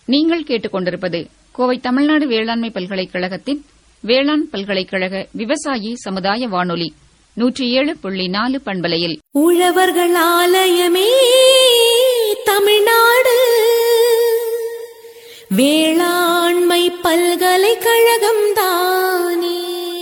நீங்கள் கேட்டுக்கொண்டிருப்பது கோவை தமிழ்நாடு வேளாண்மை பல்கலைக்கழகத்தின் வேளாண் பல்கலைக்கழக விவசாயி சமுதாய வானொலி நூற்றி ஏழு புள்ளி நாலு பண்பலையில் உழவர்கள் ஆலயமே தமிழ்நாடு வேளாண்மை பல்கலைக்கழகம் தானே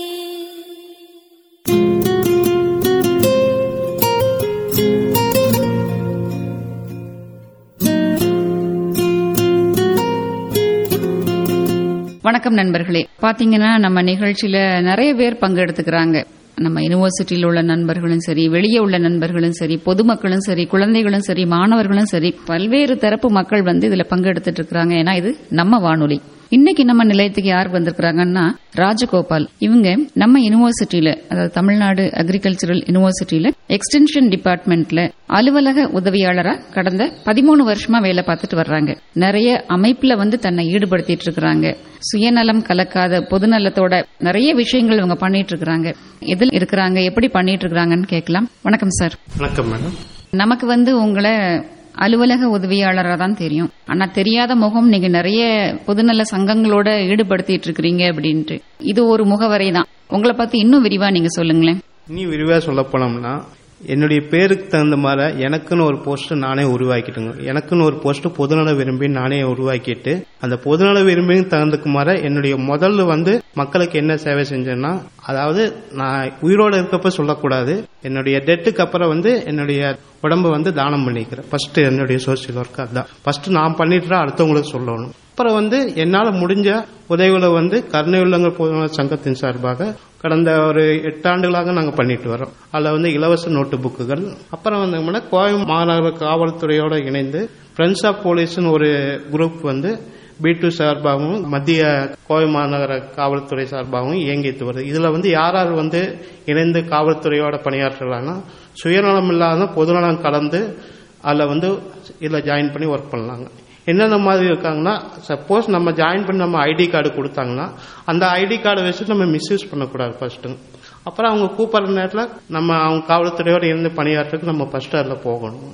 வணக்கம் நண்பர்களே பாத்தீங்கன்னா நம்ம நிகழ்ச்சியில நிறைய பேர் பங்கெடுத்துக்கிறாங்க நம்ம யூனிவர்சிட்டியில் உள்ள நண்பர்களும் சரி வெளியே உள்ள நண்பர்களும் சரி பொதுமக்களும் சரி குழந்தைகளும் சரி மாணவர்களும் சரி பல்வேறு தரப்பு மக்கள் வந்து இதுல பங்கெடுத்துட்டு இருக்காங்க ஏன்னா இது நம்ம வானொலி இன்னைக்கு நம்ம நிலையத்துக்கு யார் வந்திருக்கிறாங்கன்னா ராஜகோபால் இவங்க நம்ம யூனிவர்சிட்டியில அதாவது தமிழ்நாடு அக்ரிகல்ச்சரல் யூனிவர்சிட்டியில எக்ஸ்டென்ஷன் டிபார்ட்மெண்ட்ல அலுவலக உதவியாளரா கடந்த பதிமூணு வருஷமா வேலை பார்த்துட்டு வர்றாங்க நிறைய அமைப்புல வந்து தன்னை ஈடுபடுத்திட்டு இருக்கிறாங்க சுயநலம் கலக்காத பொதுநலத்தோட நிறைய விஷயங்கள் இவங்க பண்ணிட்டு இருக்கிறாங்க எதில் இருக்கிறாங்க எப்படி பண்ணிட்டு இருக்கிறாங்கன்னு கேட்கலாம் வணக்கம் சார் வணக்கம் மேடம் நமக்கு வந்து உங்களை அலுவலக உதவியாளராக தான் தெரியும் ஆனா தெரியாத முகம் நீங்க நிறைய பொதுநல சங்கங்களோட ஈடுபடுத்திட்டு இருக்கிறீங்க அப்படின்ட்டு இது ஒரு முகவரை தான் உங்களை பத்தி இன்னும் விரிவா நீங்க சொல்லுங்களேன் இனி விரிவாக சொல்ல போனோம்னா என்னுடைய பேருக்கு தகுந்த மாதிரி எனக்குன்னு ஒரு போஸ்ட் நானே உருவாக்கிட்டுங்க எனக்குன்னு ஒரு போஸ்ட் பொதுநல விரும்பி நானே உருவாக்கிட்டு அந்த பொதுநல விரும்பியும் தகுந்துக்கு மாதிரி என்னுடைய முதல்ல வந்து மக்களுக்கு என்ன சேவை செஞ்சேன்னா அதாவது நான் உயிரோட இருக்கப்ப சொல்லக்கூடாது என்னுடைய டெட்டுக்கு அப்புறம் வந்து என்னுடைய உடம்ப வந்து தானம் பண்ணிக்கிறேன் ஃபர்ஸ்ட் என்னுடைய சோசியல் ஒர்க் அதான் ஃபர்ஸ்ட் நான் பண்ணிட்டு அடுத்தவங்களுக்கு சொல்லணும் அப்புறம் வந்து என்னால் முடிஞ்ச உதவிகளை வந்து கருணை உள்ளங்கள் பொதுநல சங்கத்தின் சார்பாக கடந்த ஒரு எட்டு ஆண்டுகளாக நாங்கள் பண்ணிட்டு வரோம் அதில் வந்து இலவச நோட்டு புக்குகள் அப்புறம் வந்து கோவை மாநகர காவல்துறையோட இணைந்து ஃப்ரெண்ட்ஸ் ஆஃப் போலீஸ்னு ஒரு குரூப் வந்து பி டூ சார்பாகவும் மத்திய கோவை மாநகர காவல்துறை சார்பாகவும் இயங்கிட்டு வருது இதுல வந்து யார் யார் வந்து இணைந்து காவல்துறையோட பணியாற்றலாம்னா சுயநலம் இல்லாத பொதுநலம் கலந்து அதில் வந்து இதில் ஜாயின் பண்ணி ஒர்க் பண்ணலாங்க என்னென்ன மாதிரி இருக்காங்கன்னா சப்போஸ் நம்ம ஜாயின் பண்ணி நம்ம ஐடி கார்டு கொடுத்தாங்கன்னா அந்த ஐடி கார்டை வச்சு நம்ம மிஸ்யூஸ் பண்ணக்கூடாது ஃபர்ஸ்ட்டு அப்புறம் அவங்க கூப்பிட்ற நேரத்தில் நம்ம அவங்க காவல்துறையோட இருந்து பணியாற்றுறதுக்கு நம்ம ஃபர்ஸ்ட் அதில் போகணும்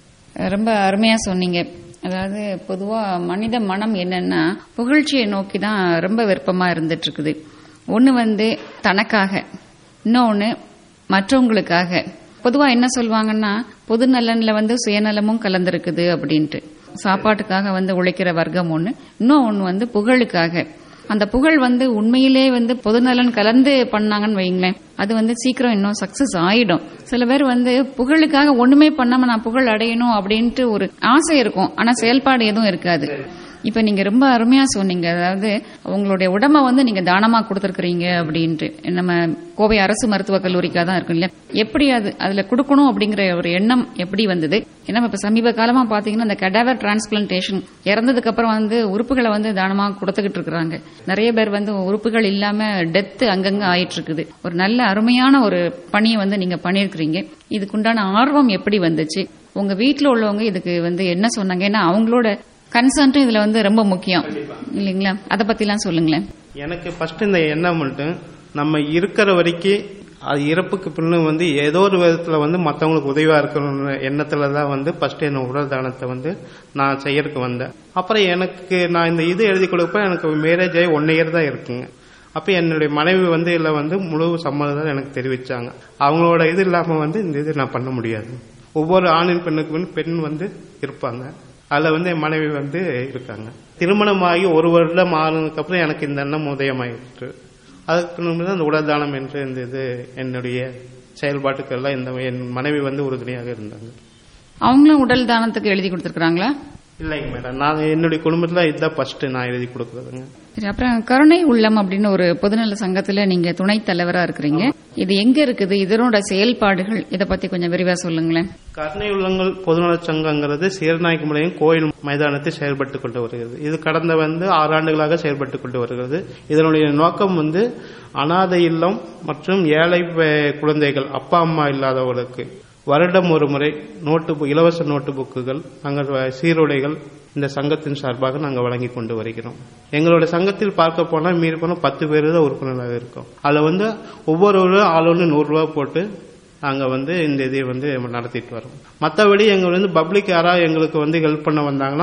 ரொம்ப அருமையா சொன்னீங்க அதாவது பொதுவா மனித மனம் என்னன்னா புகழ்ச்சியை நோக்கி தான் ரொம்ப விருப்பமா இருந்துட்டு இருக்குது ஒன்னு வந்து தனக்காக இன்னொன்னு மற்றவங்களுக்காக பொதுவா என்ன சொல்லுவாங்கன்னா பொது நலன்ல வந்து சுயநலமும் கலந்திருக்குது அப்படின்ட்டு சாப்பாட்டுக்காக வந்து உழைக்கிற வர்க்கம் ஒண்ணு இன்னும் ஒண்ணு வந்து புகழுக்காக அந்த புகழ் வந்து உண்மையிலே வந்து பொதுநலன் கலந்து பண்ணாங்கன்னு வைங்களேன் அது வந்து சீக்கிரம் இன்னும் சக்சஸ் ஆயிடும் சில பேர் வந்து புகழுக்காக ஒண்ணுமே பண்ணாம நான் புகழ் அடையணும் அப்படின்ட்டு ஒரு ஆசை இருக்கும் ஆனா செயல்பாடு எதுவும் இருக்காது இப்ப நீங்க ரொம்ப அருமையா சொன்னீங்க அதாவது உங்களுடைய உடம்ப வந்து நீங்க தானமா கொடுத்துருக்கீங்க அப்படின்ட்டு நம்ம கோவை அரசு மருத்துவக் கல்லூரிக்காக தான் இருக்கும் இல்லையா எப்படி அது அதுல கொடுக்கணும் அப்படிங்கிற ஒரு எண்ணம் எப்படி வந்தது ஏன்னா இப்ப சமீப காலமா பாத்தீங்கன்னா இந்த கடாவர் டிரான்ஸ்பிளான்டேஷன் இறந்ததுக்கு அப்புறம் வந்து உறுப்புகளை வந்து தானமா கொடுத்துக்கிட்டு இருக்காங்க நிறைய பேர் வந்து உறுப்புகள் இல்லாம டெத் அங்கங்க ஆயிட்டு இருக்குது ஒரு நல்ல அருமையான ஒரு பணியை வந்து நீங்க பண்ணிருக்கிறீங்க இதுக்குண்டான ஆர்வம் எப்படி வந்துச்சு உங்க வீட்டுல உள்ளவங்க இதுக்கு வந்து என்ன சொன்னாங்க ஏன்னா அவங்களோட கன்சர்ன்ட்டும் இதுல வந்து ரொம்ப முக்கியம் இல்லைங்களா அதை பத்திலாம் சொல்லுங்களேன் எனக்கு ஃபர்ஸ்ட் இந்த எண்ணம் மட்டும் நம்ம இருக்கிற வரைக்கும் அது இறப்புக்கு பின்னு வந்து ஏதோ ஒரு விதத்துல வந்து மற்றவங்களுக்கு உதவியா இருக்கணும்னு எண்ணத்துல தான் வந்து ஃபர்ஸ்ட் என்ன உடல் தானத்தை வந்து நான் செய்யறதுக்கு வந்தேன் அப்புறம் எனக்கு நான் இந்த இது எழுதி கொடுப்ப எனக்கு மேரேஜ் ஆகி ஒன் இயர் தான் இருக்குங்க அப்ப என்னுடைய மனைவி வந்து இதுல வந்து முழு சம்மதம் எனக்கு தெரிவிச்சாங்க அவங்களோட இது இல்லாம வந்து இந்த இது நான் பண்ண முடியாது ஒவ்வொரு ஆணின் பெண்ணுக்கு வந்து பெண் வந்து இருப்பாங்க அதுல வந்து என் மனைவி வந்து இருக்காங்க திருமணமாகி ஒரு வருடம் ஆனதுக்கு அப்புறம் எனக்கு இந்த எண்ணம் உதயமாயிற்று அதுக்கு முன்பு அந்த உடல் தானம் என்று இந்த இது என்னுடைய செயல்பாட்டுக்கெல்லாம் இந்த என் மனைவி வந்து உறுதுணையாக இருந்தாங்க அவங்களும் உடல் தானத்துக்கு எழுதி கொடுத்துருக்காங்களா இல்லைங்க மேடம் நான் என்னுடைய குடும்பத்துல இதுதான் ஃபர்ஸ்ட் நான் எழுதி கொடுக்கறதுங்க சரி அப்புறம் கருணை உள்ளம் அப்படின்னு ஒரு பொதுநல சங்கத்துல நீங்க துணைத் தலைவரா இருக்கிறீங்க இது எங்க இருக்குது இதனோட செயல்பாடுகள் இத பத்தி கொஞ்சம் விரிவா சொல்லுங்களேன் கருணை உள்ளங்கள் பொதுநலச் சங்கங்கிறது சீர்நாயக்கமலையும் கோயில் மைதானத்தில் செயல்பட்டு கொண்டு வருகிறது இது கடந்த வந்து ஆறு ஆண்டுகளாக செயல்பட்டு கொண்டு வருகிறது இதனுடைய நோக்கம் வந்து அனாதை இல்லம் மற்றும் ஏழை அஹ், குழந்தைகள் அப்பா அம்மா இல்லாதவர்களுக்கு வருடம் ஒரு முறை நோட்டு பு- இலவச நோட்டு புக்குகள் நாங்கள் வ- சீருடைகள் இந்த சங்கத்தின் சார்பாக நாங்கள் வழங்கி கொண்டு வருகிறோம் எங்களோட சங்கத்தில் பார்க்க போனால் மீறி போனால் பத்து பேர் தான் உறுப்பினராக இருக்கோம் அதில் வந்து ஒவ்வொருவரும் ஆளொன்று நூறுரூவா போட்டு நாங்கள் வந்து இந்த இதை வந்து நடத்திட்டு வரோம் மற்றபடி எங்கள் வந்து பப்ளிக் யாராவது எங்களுக்கு வந்து ஹெல்ப் பண்ண வந்தாங்கன்னா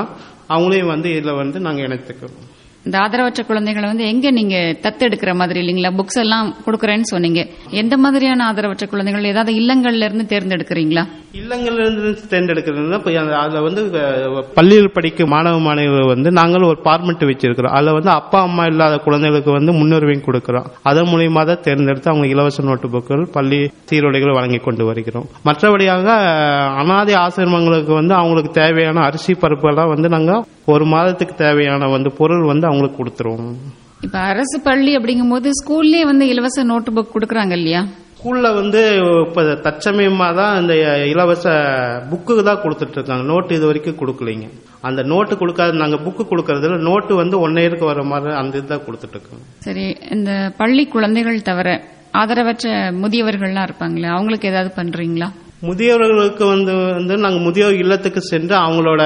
அவங்களையும் வந்து இதில் வந்து நாங்கள் இணைத்துக்கிறோம் இந்த ஆதரவற்ற குழந்தைகளை வந்து எங்க நீங்க தத்தெடுக்கிற மாதிரி இல்லைங்களா புக்ஸ் எல்லாம் கொடுக்கறேன்னு சொன்னீங்க எந்த மாதிரியான ஆதரவற்ற குழந்தைகள் ஏதாவது இல்லங்கள்ல இருந்து தேர்ந்தெடுக்கிறீங்களா இல்லங்கள்ல இருந்து தேர்ந்தெடுக்கிறதுனா இப்போ அதில் வந்து அஹ், பள்ளியில் படிக்கும் மாணவ மாணவிகள் வந்து நாங்கள் ஒரு பார்மெண்ட் வச்சிருக்கிறோம் அதில் வந்து அப்பா அம்மா இல்லாத குழந்தைகளுக்கு வந்து முன்னுரிமை கொடுக்கிறோம் அதன் மூலியமா தான் தேர்ந்தெடுத்து அவங்க இலவச நோட்டு புக்குகள் பள்ளி சீருடைகள் வழங்கி கொண்டு வருகிறோம் மற்றபடியாக அஹ், அனாதை ஆசிரமங்களுக்கு வந்து அவங்களுக்கு தேவையான அரிசி பருப்புகள்லாம் வந்து நாங்கள் ஒரு மாதத்துக்கு தேவையான வந்து பொருள் வந்து அவங்களுக்கு கொடுத்துருவோம் இப்ப அரசு பள்ளி அப்படிங்கும்போது ஸ்கூல்லயே வந்து இலவச நோட்டு புக் கொடுக்கறாங்க இல்லையா ஸ்கூல்ல வந்து இப்ப தற்சமயமா தான் இந்த இலவச புக்கு தான் கொடுத்துட்டு இருக்காங்க நோட்டு இது வரைக்கும் கொடுக்கலைங்க அந்த நோட்டு கொடுக்காத நாங்க புக்கு கொடுக்கறதுல நோட்டு வந்து ஒன் இயருக்கு வர மாதிரி அந்த இதுதான் கொடுத்துட்டு இருக்கோம் சரி இந்த பள்ளி குழந்தைகள் தவிர ஆதரவற்ற முதியவர்கள்லாம் இருப்பாங்களே அவங்களுக்கு ஏதாவது பண்றீங்களா முதியோர்களுக்கு வந்து வந்து நாங்கள் முதியோர் இல்லத்துக்கு சென்று அவங்களோட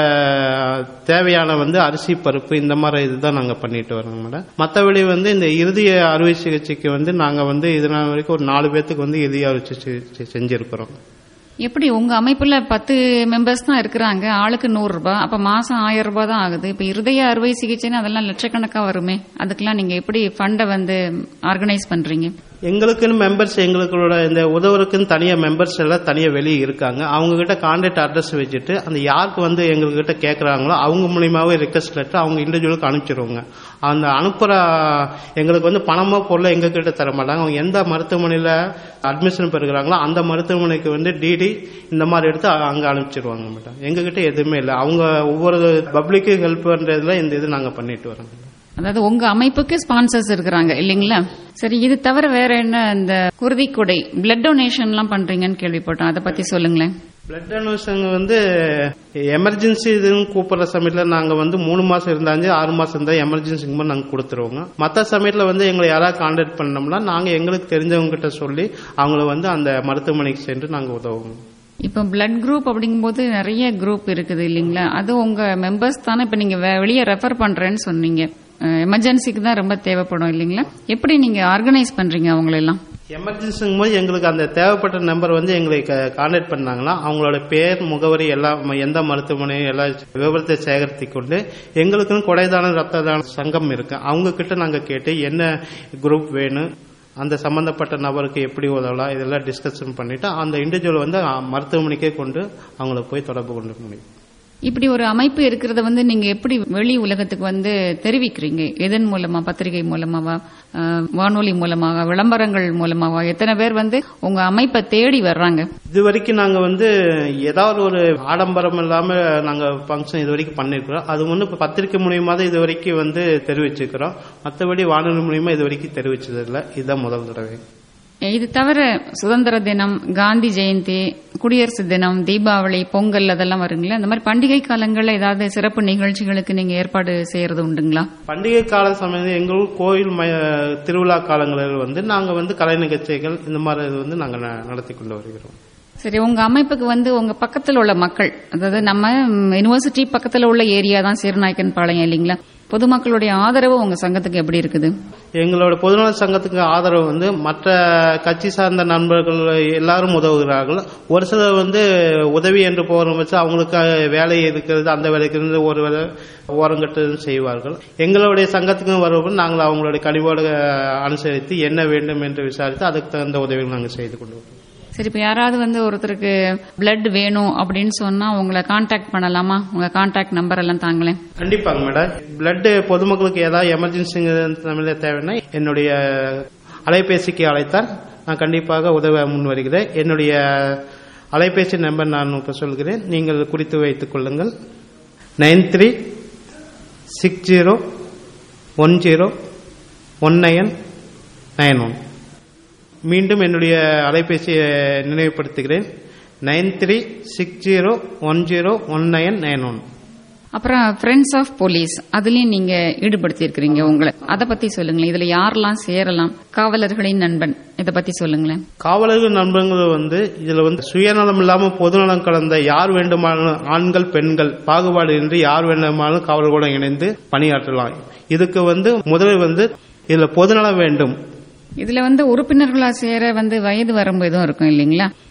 தேவையான வந்து அரிசி பருப்பு இந்த மாதிரி இதுதான் நாங்கள் பண்ணிட்டு வரோங்க மேடம் மற்றபடி வந்து இந்த இறுதி அறுவை சிகிச்சைக்கு வந்து நாங்கள் வந்து இது நாள் வரைக்கும் ஒரு நாலு பேர்த்துக்கு வந்து இறுதி அறுவை சிகிச்சை செஞ்சிருக்கிறோம் எப்படி உங்க அமைப்புல பத்து மெம்பர்ஸ் தான் இருக்கிறாங்க ஆளுக்கு நூறு ரூபாய் அப்ப மாசம் ஆயிரம் ரூபாய் தான் ஆகுது இப்ப இருதய அறுவை சிகிச்சைன்னு அதெல்லாம் லட்சக்கணக்கா வருமே அதுக்கெல்லாம் நீங்க எப்படி ஃபண்டை வந்து ஆர்கனைஸ் பண்றீங்க எங்களுக்குன்னு மெம்பர்ஸ் எங்களுக்குள்ள இந்த உதவுறதுக்குன்னு தனியாக மெம்பர்ஸ் எல்லாம் தனியாக வெளியே இருக்காங்க அவங்க கிட்ட கான்டாக்ட் அட்ரஸ் வச்சுட்டு அந்த யாருக்கு வந்து எங்ககிட்ட கேட்குறாங்களோ அவங்க மூலியமாவே ரிக்வஸ்ட் லெட்டர் அவங்க இண்டிவிஜுவலுக்கு அனுப்பிச்சிருவாங்க அந்த அனுப்புகிற எங்களுக்கு வந்து பணமோ பொருளோ எங்க கிட்ட தர மாட்டாங்க அவங்க எந்த மருத்துவமனையில் அட்மிஷன் பெறுகிறாங்களோ அந்த மருத்துவமனைக்கு வந்து டிடி இந்த மாதிரி எடுத்து அங்கே அனுப்பிச்சிருவாங்க மேடம் எங்ககிட்ட எதுவுமே இல்லை அவங்க ஒவ்வொரு பப்ளிக்கு ஹெல்ப் பண்ணுறதுல இந்த இது நாங்கள் பண்ணிட்டு வரோம் அதாவது உங்க அமைப்புக்கு ஸ்பான்சர்ஸ் இருக்கிறாங்க இல்லைங்களா சரி இது தவிர வேற என்ன இந்த குருதி கொடை பிளட் டொனேஷன் எல்லாம் பண்றீங்கன்னு கேள்விப்பட்டோம் அதை பத்தி சொல்லுங்களேன் பிளட் டொனேஷன் வந்து எமர்ஜென்சி இதுன்னு கூப்பிடுற சமயத்தில் நாங்கள் வந்து மூணு மாதம் இருந்தாச்சு ஆறு மாதம் இருந்தால் எமர்ஜென்சிக்கு போது நாங்கள் கொடுத்துருவோங்க மற்ற சமயத்தில் வந்து எங்களை யாராவது கான்டாக்ட் பண்ணோம்னா நாங்கள் எங்களுக்கு தெரிஞ்சவங்க கிட்ட சொல்லி அவங்கள வந்து அந்த மருத்துவமனைக்கு சென்று நாங்கள் உதவுவோம் இப்போ பிளட் குரூப் அப்படிங்கும்போது நிறைய குரூப் இருக்குது இல்லைங்களா அது உங்க மெம்பர்ஸ் தானே இப்ப நீங்க வே- வெளியே ரெஃபர் பண்றேன்னு சொன்னீங்க எமர்ஜென்சிக்கு தான் ரொம்ப தேவைப்படும் இல்லைங்களா எப்படி நீங்க ஆர்கனைஸ் பண்றீங்க அவங்களெல்லாம் எமர்ஜென்சிங்கும் போது எங்களுக்கு அந்த தேவைப்பட்ட நம்பர் வந்து எங்களை கான்டாக்ட் பண்ணாங்கன்னா அவங்களோட பேர் முகவரி எல்லாம் எந்த மருத்துவமனை எல்லா விவரத்தை சேகரித்து கொண்டு எங்களுக்குன்னு கொடைதான ரத்த தான சங்கம் இருக்கு அவங்க கிட்ட நாங்க கேட்டு என்ன குரூப் வேணும் அந்த சம்பந்தப்பட்ட நபருக்கு எப்படி உதவலாம் இதெல்லாம் டிஸ்கஷன் பண்ணிட்டு அந்த இண்டிவிஜுவல் வந்து அ, மருத்துவமனைக்கே கொண்டு அவங்கள போய் தொடர்பு கொண்டு முடியும் இப்படி ஒரு அமைப்பு இருக்கிறத வந்து நீங்க எப்படி வெளி உலகத்துக்கு வந்து தெரிவிக்கிறீங்க எதன் மூலமா பத்திரிகை மூலமாவா அஹ், வானொலி மூலமாவா விளம்பரங்கள் மூலமாவா எத்தனை பேர் வந்து உங்க அமைப்பை தேடி வர்றாங்க இது வரைக்கும் நாங்க வந்து ஏதாவது ஒரு ஆடம்பரம் இல்லாம நாங்க ஃபங்க்ஷன் இது வரைக்கும் பண்ணிருக்கிறோம் அது வந்து இப்ப பத்திரிக்கை மூலியமா தான் இது வரைக்கும் வந்து தெரிவிச்சிருக்கிறோம் மற்றபடி வானொலி மூலியமா இது வரைக்கும் தெரிவிச்சது இல்லை இதுதான் முதல் தடவை இது தவிர சுதந்திர தினம் காந்தி ஜெயந்தி குடியரசு தினம் தீபாவளி பொங்கல் அதெல்லாம் வருங்களா அந்த மாதிரி பண்டிகை காலங்கள்ல ஏதாவது சிறப்பு நிகழ்ச்சிகளுக்கு நீங்க ஏற்பாடு செய்யறது உண்டுங்களா பண்டிகை கால சமயம் எங்கள் கோயில் ம- திருவிழா காலங்களில் வந்து நாங்க வந்து கலை நிகழ்ச்சிகள் இந்த மாதிரி இது வந்து நாங்க ந- நடத்தி கொண்டு வருகிறோம் சரி உங்க அமைப்புக்கு வந்து உங்க பக்கத்துல உள்ள மக்கள் அதாவது நம்ம ம், யுனிவர்சிட்டி பக்கத்துல உள்ள ஏரியா தான் சீர்நாயக்கன் பாளையம் இல்லைங்களா பொதுமக்களுடைய ஆதரவு உங்க சங்கத்துக்கு எப்படி இருக்குது எங்களோட பொதுநல சங்கத்துக்கு ஆதரவு வந்து மற்ற கட்சி சார்ந்த நண்பர்கள் எல்லாரும் உதவுகிறார்கள் ஒரு சிலர் வந்து உதவி என்று போகிற வச்சு அவங்களுக்கு வேலை இருக்கிறது அந்த வேலைக்கு இருந்து ஒரு வேலை ஓரங்கட்டு செய்வார்கள் எங்களுடைய சங்கத்துக்கும் வரும்போது நாங்கள் அவங்களுடைய கனிவோடு அனுசரித்து என்ன வேண்டும் என்று விசாரித்து அதுக்கு தகுந்த உதவிகள் நாங்கள் செய்து கொண்டு வருவோம் சரி இப்ப யாராவது வந்து ஒருத்தருக்கு பிளட் வேணும் அப்படின்னு சொன்னா உங்களை காண்டாக்ட் பண்ணலாமா உங்க காண்டாக்ட் நம்பர் எல்லாம் தாங்களேன் கண்டிப்பாங்க மேடம் பிளட் பொதுமக்களுக்கு ஏதாவது எமர்ஜென்சி தேவைன்னா என்னுடைய அலைபேசிக்கு அழைத்தால் நான் கண்டிப்பாக உதவ முன் வருகிறேன் என்னுடைய அலைபேசி நம்பர் நான் இப்போ சொல்கிறேன் நீங்கள் குறித்து வைத்துக் கொள்ளுங்கள் nine three six zero one zero one nine nine one மீண்டும் என்னுடைய அலைபேசியை நினைவுபடுத்துகிறேன் nine three six zero one zero one nine nine one அப்புறம் ஃப்ரெண்ட்ஸ் ஆஃப் போலீஸ் அதுலயும் நீங்க ஈடுபடுத்தி இருக்கிறீங்க உங்களை அதை பத்தி சொல்லுங்களேன் இதுல யாரெல்லாம் சேரலாம் காவலர்களின் நண்பன் இதை பத்தி சொல்லுங்களேன் காவலர்கள் நண்பர்கள் வந்து இதுல வந்து சுயநலம் இல்லாம பொதுநலம் கலந்த யார் வேண்டுமானாலும் ஆண்கள் பெண்கள் பாகுபாடு இன்றி யார் வேண்டுமானாலும் காவலர்களுடன் இணைந்து பணியாற்றலாம் இதுக்கு வந்து முதலில் வந்து இதுல பொதுநலம் வேண்டும் இதுல வந்து உறுப்பினர்களா சேர வந்து வயது வரம்பு எதுவும் இருக்கும் இல்லைங்களா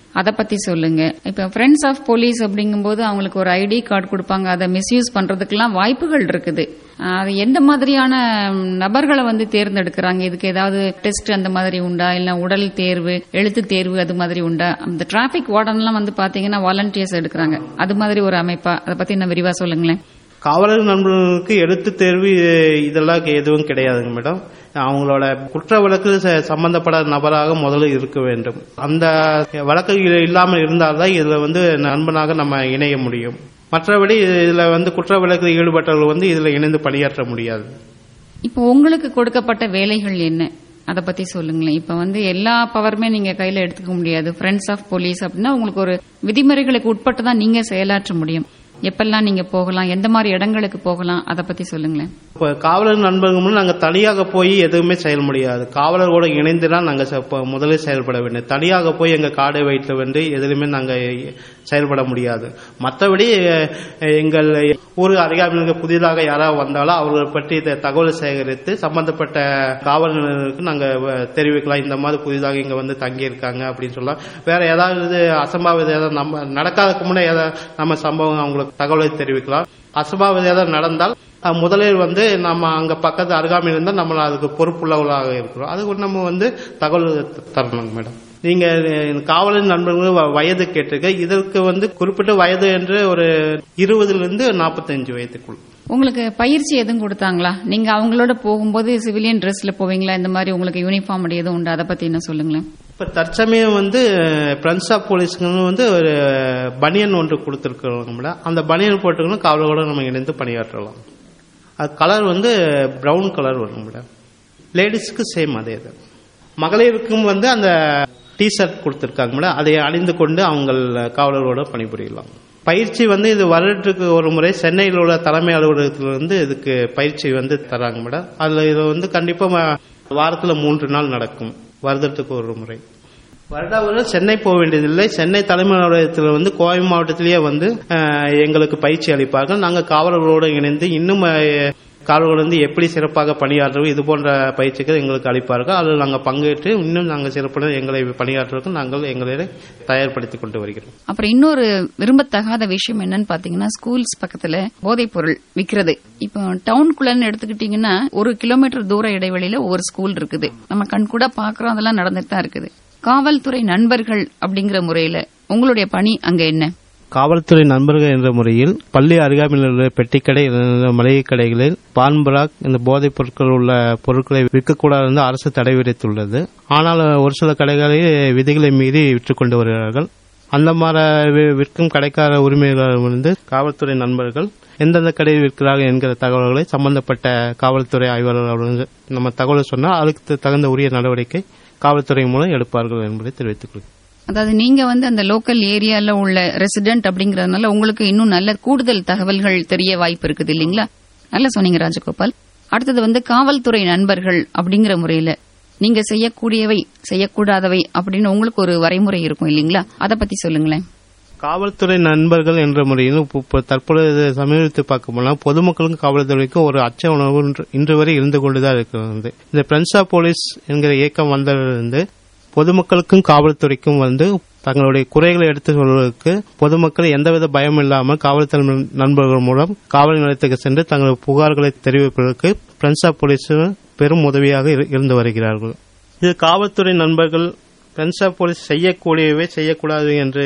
அதை பத்தி சொல்லுங்க இப்ப ஃப்ரெண்ட்ஸ் ஆஃப் போலீஸ் அப்படிங்கும்போது அவங்களுக்கு ஒரு ஐடி கார்டு கொடுப்பாங்க அதை மிஸ்யூஸ் பண்றதுக்கெல்லாம் வாய்ப்புகள் இருக்குது ஆஹ் அது எந்த மாதிரியான ம், நபர்களை வந்து தேர்ந்தெடுக்கிறாங்க இதுக்கு ஏதாவது டெஸ்ட் அந்த மாதிரி உண்டா இல்ல உடல் தேர்வு எழுத்து தேர்வு அது மாதிரி உண்டா அந்த டிராபிக் வார்டன்லாம் வந்து பாத்தீங்கன்னா வாலண்டியர்ஸ் எடுக்கிறாங்க அது மாதிரி ஒரு அமைப்பா அதை பத்தி இன்னும் விரிவா சொல்லுங்களேன் காவலர் நண்பர்களுக்கு எழுத்து தேர்வு இது- இதெல்லாம் எதுவும் கிடையாதுங்க மேடம் அவங்களோட குற்ற வழக்கு ச- சம்பந்தப்படாத நபராக முதல்ல இருக்க வேண்டும் அந்த வழக்கு இ- இல்லாமல் இருந்தால்தான் இதுல வந்து நண்பனாக நம்ம இணைய முடியும் மற்றபடி இதுல வந்து குற்ற வழக்கில் ஈடுபட்டவர்கள் வந்து இதுல இணைந்து பணியாற்ற முடியாது இப்போ உங்களுக்கு கொடுக்கப்பட்ட வேலைகள் என்ன அதை பத்தி சொல்லுங்களேன் இப்ப வந்து எல்லா பவருமே நீங்க கையில எடுத்துக்க முடியாது ஃப்ரெண்ட்ஸ் ஆஃப் போலீஸ் அப்படின்னா உங்களுக்கு ஒரு விதிமுறைகளுக்கு உட்பட்டு தான் நீங்க செயலாற்ற முடியும் எப்பெல்லாம் நீங்க போகலாம் எந்த மாதிரி இடங்களுக்கு போகலாம் அதை பத்தி சொல்லுங்களேன் இப்போ காவலர் நண்பர்கள் நாங்க தனியாக போய் எதுவுமே செயல் முடியாது காவலரோட இணைந்து தான் நாங்க செ- இப்போ முதலில் செயல்பட வேண்டும் தனியாக போய் எங்க காடை வைத்து வந்து எதுலையுமே நாங்க செயல்பட முடியாது மற்றபடி அஹ், எங்கள் ஊர் அருகாமையில் புதிதாக யாராவது வந்தாலும் அவர்களை பற்றி இந்த தகவல் சேகரித்து சம்பந்தப்பட்ட காவலர்களுக்கு நாங்க வ- தெரிவிக்கலாம் இந்த மாதிரி புதிதாக இங்க வந்து தங்கி இருக்காங்க அப்படின்னு சொல்லலாம் வேற ஏதாவது அசம்பாவிதம் ஏதாவது நம்ம நடக்காததுக்கு முன்னே ஏதாவது நம்ம சம்பவம் அவங்களுக்கு தகவலை தெரிவிக்கலாம் அசம்பாவிதம் ஏதாவது நடந்தால் அஹ், முதலில் வந்து நம்ம அங்க பக்கத்து அருகாமையில் இருந்தால் நம்ம அதுக்கு பொறுப்புள்ளவர்களாக இருக்கிறோம் அதுக்கு நம்ம வந்து தகவல் த- தரணும் மேடம் நீங்க அஹ், காவலர் நண்பர்கள் வ- வயது கேட்டிருக்க இதற்கு வந்து குறிப்பிட்ட வயது என்று ஒரு இருபதுல இருந்து நாற்பத்தஞ்சு வயதுக்குள் உங்களுக்கு பயிற்சி எதுவும் கொடுத்தாங்களா நீங்க அவங்களோட போகும்போது சிவிலியன் ட்ரெஸ்ல போவீங்களா இந்த மாதிரி உங்களுக்கு யூனிஃபார்ம் அப்படி எதுவும் உண்டு அதை பத்தி என்ன சொல்லுங்களேன் இப்ப தற்சமயம் வந்து பிரின்ஸ் ஆஃப் போலீஸ்க்கு வந்து ஒரு பனியன் ஒன்று கொடுத்துருக்கோம் மேடம் அந்த பனியன் போட்டுக்கணும் காவலரோட நம்ம இணைந்து பணியாற்றலாம் அது கலர் வந்து பிரவுன் கலர் வரும் மேடம் லேடிஸ்க்கு சேம் அதே இது மகளிருக்கும் வந்து அந்த டி ஷர்ட் கொடுத்துருக்காங்க மேடம் அதை அணிந்து கொண்டு அவங்க காவலரோட பணிபுரியலாம் பயிற்சி வந்து இது வருடத்துக்கு ஒரு முறை சென்னையில் உள்ள தலைமை அலுவலகத்தில் வந்து இதுக்கு பயிற்சி வந்து தராங்க மேடம் அதுல இது வந்து கண்டிப்பா ம- வாரத்துல மூன்று நாள் நடக்கும் வருடத்துக்கு ஒரு முறை வருடா வருடம் சென்னை போக வேண்டியதில்லை சென்னை தலைமை அலுவலகத்தில் வந்து கோவை மாவட்டத்திலேயே வந்து அஹ், எங்களுக்கு பயிற்சி அளிப்பார்கள் நாங்கள் காவலர்களோடு இணைந்து இன்னும் அஹ், காவலர்கள் வந்து எப்படி சிறப்பாக பணியாற்றுவது இது போன்ற பயிற்சிகள் எங்களுக்கு அளிப்பார்கள் அதில் நாங்கள் பங்கேற்று இன்னும் நாங்கள் சிறப்பாக எங்களை பணியாற்றுவதற்கு நாங்கள் எங்களை தயார்படுத்திக் கொண்டு வருகிறோம் அப்புறம் இன்னொரு விரும்பத்தகாத விஷயம் என்னன்னு பாத்தீங்கன்னா ஸ்கூல்ஸ் பக்கத்துல போதைப் பொருள் விக்கிறது இப்போ டவுனுக்குள்ளன்னு எடுத்துக்கிட்டீங்கன்னா ஒரு கிலோமீட்டர் தூர இடைவெளியில ஒரு ஸ்கூல் இருக்குது நம்ம கண் கூட பாக்குறோம் அதெல்லாம் நடந்துட்டு தான் இருக்குது காவல்துறை நண்பர்கள் அப்படிங்கிற முறையில உங்களுடைய பணி அங்க என்ன காவல்துறை நண்பர்கள் என்ற முறையில் பள்ளி அருகாமையில் உள்ள பெட்டிக்கடை இல்லைன்னா மளிகை கடைகளில் பான்பராக் இந்த போதைப் பொருட்கள் உள்ள பொருட்களை விற்கக்கூடாது என்று அரசு தடை விதித்துள்ளது ஆனால் ஒரு சில கடைகளில் விதிகளை மீறி விற்றுக்கொண்டு வருகிறார்கள் அந்த மாதிரி வி- விற்கும் கடைக்கார உரிமையாளர் வந்து காவல்துறை நண்பர்கள் எந்தெந்த கடையில் விற்கிறார்கள் என்கிற தகவல்களை சம்பந்தப்பட்ட காவல்துறை ஆய்வாளர்கள் நம்ம தகவல் சொன்னால் அதுக்கு தகுந்த உரிய நடவடிக்கை காவல்துறை மூலம் எடுப்பார்கள் என்பதை தெரிவித்துக் கொள்கிறேன் அதாவது நீங்க வந்து அந்த லோக்கல் ஏரியால உள்ள ரெசிடென்ட் அப்படிங்கறதுனால உங்களுக்கு இன்னும் நல்ல கூடுதல் தகவல்கள் தெரிய வாய்ப்பு இருக்குது இல்லீங்களா நல்லா சொன்னீங்க ராஜகோபால் அடுத்தது வந்து காவல்துறை நண்பர்கள் அப்படிங்கிற முறையில நீங்க செய்யக்கூடியவை செய்யக்கூடாதவை அப்படின்னு உங்களுக்கு ஒரு வரைமுறை இருக்கும் இல்லீங்களா அதை பத்தி சொல்லுங்களேன் காவல்துறை நண்பர்கள் என்ற முறையில் இப்ப- இப்ப தற்பொழுது சமீபத்தை பார்க்க போனால் பொதுமக்களுக்கும் காவல்துறைக்கும் ஒரு அச்ச உணர்வு இன்று- இன்று வரை இருந்து கொண்டுதான் இருக்கிறது இந்த பிரெண்ட்ஸ் ஆஃப் போலீஸ் என்கிற இயக்கம் வந்ததிலிருந்து பொதுமக்களுக்கும் காவல்துறைக்கும் வந்து தங்களுடைய குறைகளை எடுத்து சொல்வதற்கு பொதுமக்கள் எந்தவித பயம் இல்லாமல் காவல்துறை நண்பர்கள் மூலம் காவல் நிலையத்துக்கு சென்று தங்கள் புகார்களை தெரிவிப்பதற்கு பிரெண்ட்ஸ் ஆஃப் போலீஸ் பெரும் உதவியாக இரு- இருந்து வருகிறார்கள் இது காவல்துறை நண்பர்கள் பிரெண்ட்ஸ் ஆஃப் போலீஸ் செய்யக்கூடியவை செய்யக்கூடாது என்று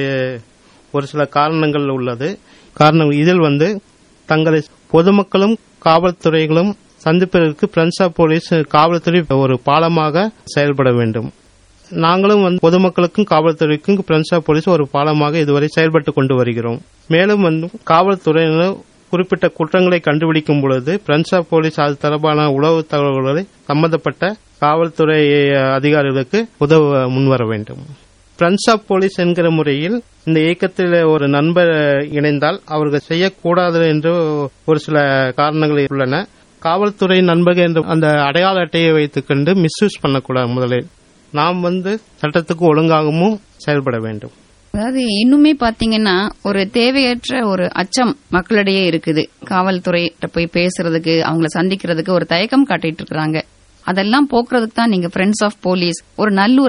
ஒரு சில காரணங்கள் உள்ளது காரணம் இதில் வந்து தங்களை பொதுமக்களும் காவல்துறைகளும் சந்திப்பதற்கு பிரெண்ட்ஸ் ஆஃப் போலீஸ் காவல்துறை ஒரு பாலமாக செயல்பட வேண்டும் நாங்களும் வந்து பொதுமக்களுக்கும் காவல்துறைக்கும் பிரெண்ட்ஸ் ஆஃப் போலீஸ் ஒரு பாலமாக இதுவரை செயல்பட்டு கொண்டு வருகிறோம் மேலும் வந்து காவல்துறையினர் குறிப்பிட்ட குற்றங்களை கண்டுபிடிக்கும் பொழுது பிரெண்ட்ஸ் ஆஃப் போலீஸ் அது தொடர்பான உளவு தகவல்களை சம்பந்தப்பட்ட காவல்துறை அதிகாரிகளுக்கு உதவ முன்வர வேண்டும் பிரெண்ட்ஸ் ஆஃப் போலீஸ் என்கிற முறையில் இந்த இயக்கத்தில் ஒரு நண்பர் இணைந்தால் அவர்கள் செய்யக்கூடாது என்று ஒரு சில காரணங்கள் உள்ளன காவல்துறை நண்பர்கள் என்ற அந்த அடையாள அட்டையை வைத்துக்கொண்டு மிஸ்யூஸ் பண்ணக்கூடாது முதலில் நாம் வந்து சட்டத்துக்கு ஒழுங்காகவும் செயல்பட வேண்டும் அதாவது இன்னுமே பாத்தீங்கன்னா ஒரு தேவையற்ற ஒரு அச்சம் மக்களிடையே இருக்குது காவல்துறை போய் பேசுறதுக்கு அவங்கள சந்திக்கிறதுக்கு ஒரு தயக்கம் காட்டிட்டு இருக்காங்க அதெல்லாம் போக்குறதுக்கு தான் நீங்க ஃப்ரெண்ட்ஸ் ஆஃப் போலீஸ் ஒரு நல்லுறவு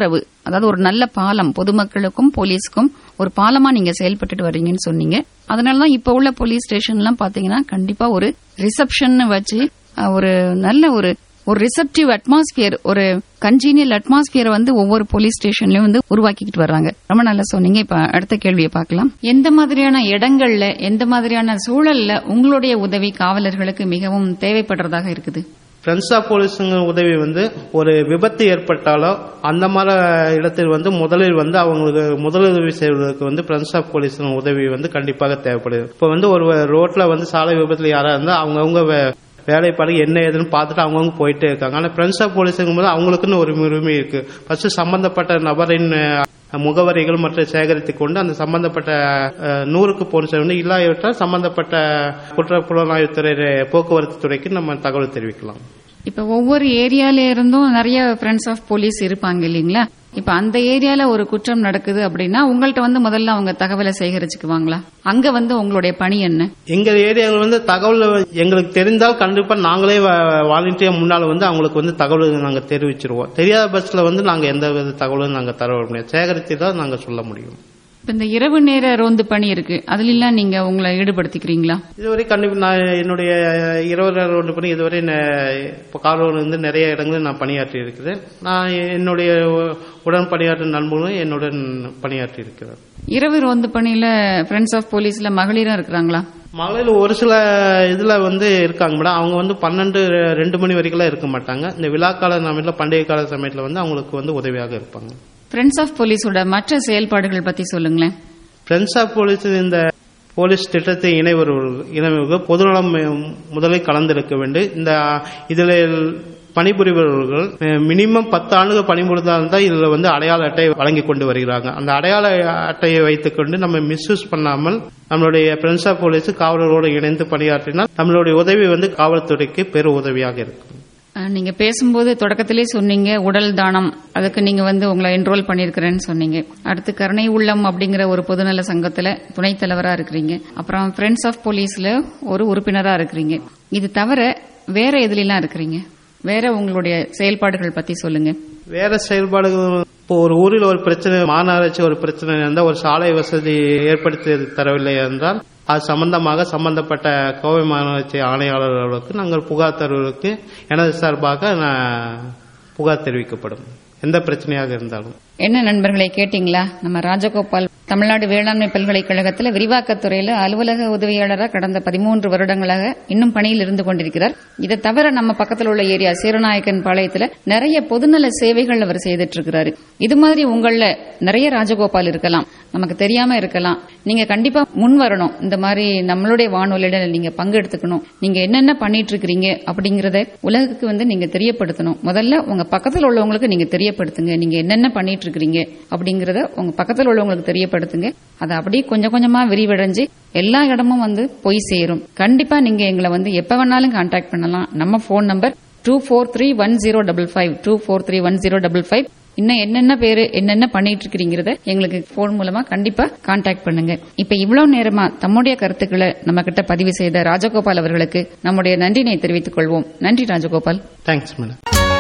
அதாவது ஒரு நல்ல பாலம் பொதுமக்களுக்கும் போலீஸ்க்கும் ஒரு பாலமா நீங்க செயல்பட்டுட்டு வர்றீங்கன்னு சொன்னீங்க அதனாலதான் இப்ப உள்ள போலீஸ் ஸ்டேஷன் எல்லாம் பாத்தீங்கன்னா கண்டிப்பா ஒரு ரிசப்ஷன் வச்சு அஹ், ஒரு நல்ல ஒரு ஒரு ரிசப்டிவ் அட்மாஸ்பியர் ஒரு கன்ஜீனியல் அட்மாஸ்பியர் வந்து ஒவ்வொரு போலீஸ் ஸ்டேஷன்லயும் வந்து உருவாக்கிட்டு வர்றாங்க ரொம்ப நல்லா சொன்னீங்க இப்ப அடுத்த கேள்வியை பார்க்கலாம் எந்த மாதிரியான இடங்கள்ல எந்த மாதிரியான சூழல்ல உங்களுடைய உதவி காவலர்களுக்கு மிகவும் தேவைப்படுறதாக இருக்குது ஃப்ரெண்ட்ஸ் ஆஃப் போலீஸுங்க உதவி வந்து ஒரு விபத்து ஏற்பட்டாலோ அந்த மாதிரி இடத்தில் வந்து முதலில் வந்து அவங்களுக்கு முதலுதவி செய்வதற்கு வந்து ஃப்ரெண்ட்ஸ் ஆஃப் போலீஸுங்க உதவி வந்து கண்டிப்பாக தேவைப்படுது இப்போ வந்து ஒரு ரோட்ல வந்து சாலை விபத்துல யாரா இருந்தா அவங்கவுங்க வேலைப்பாடு என்ன ஏதுன்னு பார்த்துட்டு அவங்கவுங்க போயிட்டே இருக்காங்க ஆனால் ஃப்ரெண்ட்ஸ் ஆஃப் போலீஸுங்கும் போது அவங்களுக்குன்னு ஒரு உரிமை இருக்கு ஃபர்ஸ்ட் சம்பந்தப்பட்ட நபரின் அஹ், முகவரிகள் மற்றும் சேகரித்துக் கொண்டு அந்த சம்பந்தப்பட்ட அஹ், நூறுக்கு போன் வந்து இல்லாவிட்டால் சம்பந்தப்பட்ட குற்ற புலனாய்வுத்துறை போக்குவரத்து துறைக்கு நம்ம தகவல் தெரிவிக்கலாம் இப்ப ஒவ்வொரு ஏரியால இருந்தும் நிறைய ஃப்ரெண்ட்ஸ் ஆஃப் போலீஸ் இருப்பாங்க இல்லீங்களா இப்ப அந்த ஏரியால ஒரு குற்றம் நடக்குது அப்படின்னா உங்கள்ட்ட வந்து முதல்ல அவங்க தகவலை சேகரிச்சுக்குவாங்களா அங்க வந்து உங்களுடைய பணி என்ன எங்க ஏரியாவில் வந்து தகவல் எங்களுக்கு தெரிந்தால் கண்டிப்பா நாங்களே வாலண்டியர் முன்னால வந்து அவங்களுக்கு வந்து தகவல் நாங்க தெரிவிச்சிருவோம் தெரியாத பட்சத்தில் வந்து நாங்க எந்த வித தகவலும் நாங்க தர முடியாது சேகரித்து தான் நாங்க சொல்ல முடியும் இப்ப இந்த இரவு நேர ரோந்து பணி இருக்கு அதுல எல்லாம் நீங்க உங்களை ஈடுபடுத்திக்கிறீங்களா இதுவரை கண்டிப்பா நான் என்னுடைய இருபது ரோடு பணி இதுவரை ந- இப்போ காலூர் வந்து நிறைய இடங்களில் நான் பணியாற்றி இருக்கிறேன் நான் என்னுடைய உடன் பணியாற்றும் நண்பர்களும் என்னுடன் பணியாற்றி இருக்கிறேன் இரவு ரோந்து பணியில ஃப்ரெண்ட்ஸ் ஆஃப் போலீஸ்ல மகளிரும் இருக்கிறாங்களா மகளிர் ஒரு சில இதுல வந்து இருக்காங்க மேடம் அவங்க வந்து பன்னெண்டு ரெண்டு மணி வரைக்கும் இருக்க மாட்டாங்க இந்த விழா கால சமயத்தில் பண்டிகை கால சமயத்தில் வந்து அவங்களுக்கு வந்து உதவியாக இருப்பாங்க ஃப்ரெண்ட்ஸ் ஆஃப் போலீஸோட மற்ற செயல்பாடுகள் பத்தி சொல்லுங்களேன் ஃப்ரெண்ட்ஸ் ஆஃப் போலீஸ் இந்த போலீஸ் திட்டத்தை இணைவர்கள் இணைவர்கள் பொதுநலம் முதலில் கலந்திருக்க வேண்டும் இந்த இதில் பணிபுரிபவர்கள் மினிமம் பத்து ஆண்டுகள் பணிபுரிந்தால் தான் இதில் வந்து அடையாள அட்டை வழங்கி கொண்டு வருகிறாங்க அந்த அடையாள அட்டையை வைத்துக்கொண்டு நம்ம மிஸ்யூஸ் பண்ணாமல் நம்மளுடைய ஃப்ரெண்ட்ஸ் ஆஃப் போலீஸ் காவலரோடு இணைந்து பணியாற்றினால் நம்மளுடைய உதவி வந்து காவல்துறைக்கு பெரு உதவியாக இருக்கும் அஹ், நீங்க பேசும்போது தொடக்கத்திலே சொன்னீங்க உடல் தானம் அதுக்கு நீங்க வந்து உங்களை என்ரோல் பண்ணிருக்கிறேன்னு சொன்னீங்க அடுத்து கருணை உள்ளம் அப்படிங்கிற ஒரு பொதுநல சங்கத்துல துணைத் தலைவரா இருக்கிறீங்க அப்புறம் ஃப்ரெண்ட்ஸ் ஆஃப் போலீஸ்ல ஒரு உறுப்பினரா இருக்கிறீங்க இது தவிர வேற எதுலாம் இருக்கிறீங்க வேற உங்களுடைய செயல்பாடுகள் பத்தி சொல்லுங்க வேற செயல்பாடுகள் இப்போ ஒரு ஊரில் ஒரு பிரச்சனை மாநகராட்சி ஒரு பிரச்சனை இருந்தால் ஒரு சாலை வசதி ஏற்படுத்தி தரவில்லை என்றால் அது சம்பந்தமாக சம்பந்தப்பட்ட கோவை மாநகராட்சி ஆணையாளர்களுக்கு நாங்கள் புகார் தருவதற்கு எனது சார்பாக நான் புகார் தெரிவிக்கப்படும் எந்த பிரச்சனையாக இருந்தாலும் என்ன நண்பர்களை கேட்டீங்களா நம்ம ராஜகோபால் தமிழ்நாடு வேளாண்மை பல்கலைக்கழகத்தில் விரிவாக்கத்துறையில அலுவலக உதவியாளராக கடந்த பதிமூன்று வருடங்களாக இன்னும் பணியில் இருந்து கொண்டிருக்கிறார் இதை தவிர நம்ம பக்கத்தில் உள்ள ஏரியா சீரநாயக்கன் பாளையத்துல நிறைய பொதுநல சேவைகள் அவர் செய்துட்டு இருக்கிறாரு இது மாதிரி உங்கள நிறைய ராஜகோபால் இருக்கலாம் நமக்கு தெரியாம இருக்கலாம் நீங்க கண்டிப்பா முன் வரணும் இந்த மாதிரி நம்மளுடைய வானொலியில நீங்க பங்கெடுத்துக்கணும் நீங்க என்னென்ன பண்ணிட்டு இருக்கிறீங்க அப்படிங்கறத உலகுக்கு வந்து நீங்க தெரியப்படுத்தணும் முதல்ல உங்க பக்கத்தில் உள்ளவங்களுக்கு நீங்க தெரியப்படுத்துங்க நீங்க என்னென்ன பண்ணிட்டு இருக்கிறீங்க அப்படிங்கறத உங்க பக்கத்தில் உள்ளவங்களுக்கு தெரியப்படுத்துங்க அதை அப்படியே கொஞ்சம் கொஞ்சமா விரிவடைஞ்சு எல்லா இடமும் வந்து போய் சேரும் கண்டிப்பா நீங்க எங்களை வந்து எப்ப வேணாலும் கான்டாக்ட் பண்ணலாம் நம்ம phone number two four three one zero double five two four three one zero double five இன்னும் என்னென்ன பேரு என்னென்ன பண்ணிட்டு இருக்கிறீங்கிறத எங்களுக்கு போன் மூலமா கண்டிப்பா கான்டாக்ட் பண்ணுங்க இப்ப இவ்வளவு நேரமா தம்முடைய கருத்துக்களை நம்ம கிட்ட பதிவு செய்த ராஜகோபால் அவர்களுக்கு நம்முடைய நன்றினை தெரிவித்துக் கொள்வோம் நன்றி ராஜகோபால் தேங்க்ஸ் மேடம்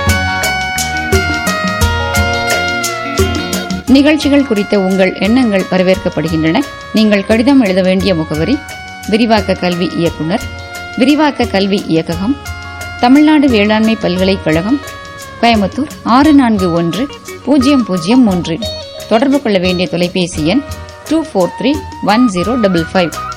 நிகழ்ச்சிகள் குறித்த உங்கள் எண்ணங்கள் வரவேற்கப்படுகின்றன நீங்கள் கடிதம் எழுத வேண்டிய முகவரி விரிவாக்க கல்வி இயக்குனர் விரிவாக்க கல்வி இயக்ககம் தமிழ்நாடு வேளாண்மை பல்கலைக்கழகம் கோயம்புத்தூர் ஆறு நான்கு ஒன்று பூஜ்ஜியம் பூஜ்ஜியம் மூன்று தொடர்பு கொள்ள வேண்டிய தொலைபேசி எண் two four three one zero double five